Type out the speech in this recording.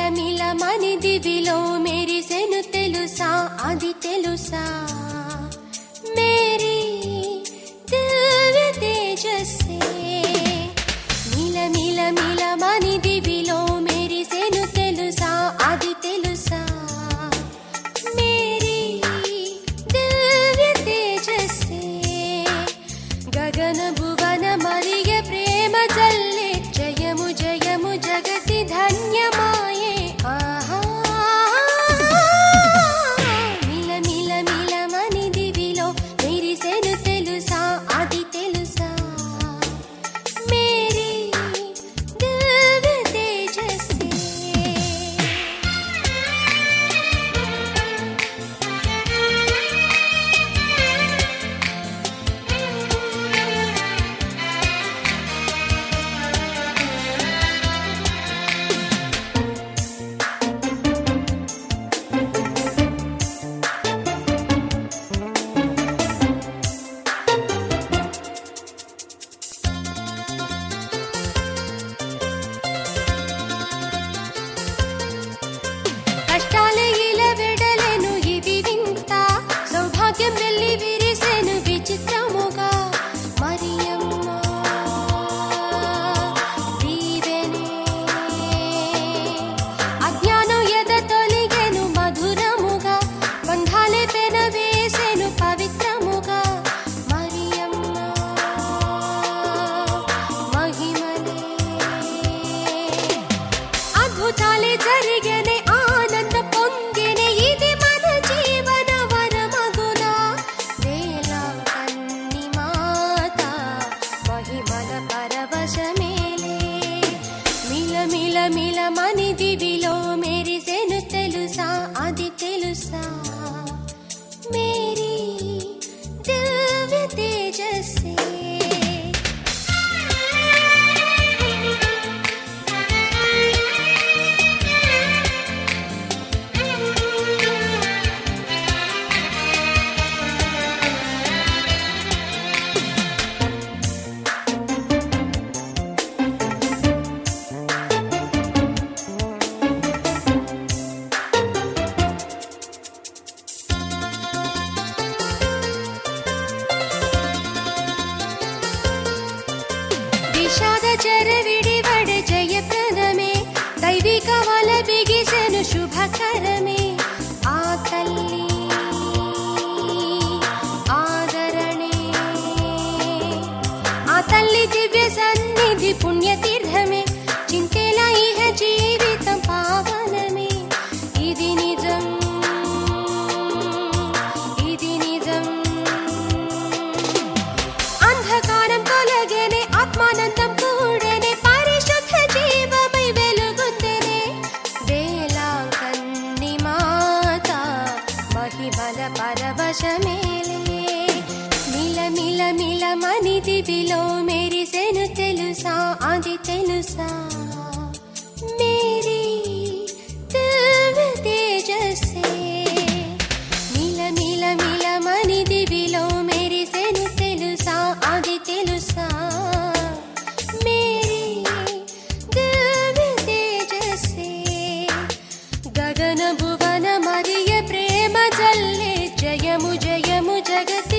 మిలమని దివిలో మెరిసెను తెలుసా అది తెలుసా మేరీ దివ్య తేజస్సే మిల మిల మిలమని దివిలో మెరిసెను తెలుసా అది తెలుసా మేరీ దివ్య తేజస్సే గగన భువన మరియ ప్రేమ జల్లే జయము జయము జగతి ధన్యమాయే ఆహా మిల మిల మిలమని దివిలో మెరిసెను తెలుసా అది తెలుసా మేరీ దివ్య తేజస్సే కష్టాల ఇల వెడలెను ఇది వింత సౌభాగ్యం వెళ్ళి విరిసెను విచిత్రముగా మరియమ్మ దీవెనే అజ్ఞానం ఎద తొలిగెను మధురముగా బంధాలే పెన వేసెను పవిత్రముగా మరియమ్మ మహిమలే అద్భుతాలే జరిగేనే ఆనంద పొంగెనే ఇది మన జీవన వరమగునా వేల కన్ని మాత మహిమల పరవశమేలే మిల మిల మిల మని దివిలో మెరిసెను తెలుసా అది తెలుసా మేరీ దివ్య తేజస్సే ವಿಷಾದ ಚರವಿಡಿವಡ ಜಯಪ್ರದಮೇ ದೈವಿಕ ವಲ ಬಿಗಿಸೆನು ಶುಭಕರಮೇ ಆ ತಲ್ಲಿ ಆದರಣೆ ಆ తల్లి దివ్య సన్నిధి పుణ్యతీర్థమే చింతేలా ఇహ జీవితం పావనమే ఇది నిజం ఇది నిజం అంధకారం తొలగేనే ఆత్మానందం కూడనే పరిశుద్ధ జీవమై వెలుగుతేనే వేలాంకన్ని మాత మహిమల పరవశమేలే మిల మిల మిల మని దివిలో మెరిసెను తెలుసా అది తెలుసా మేరీ దివ్య తేజస్సే మిల మిల మిల మని దివిలో మెరిసెను తెలుసా అది తెలుసా మేరీ దివ్య తేజస్సే గగన భువన మరియ ప్రేమ జల్లే జయము జయము జగతి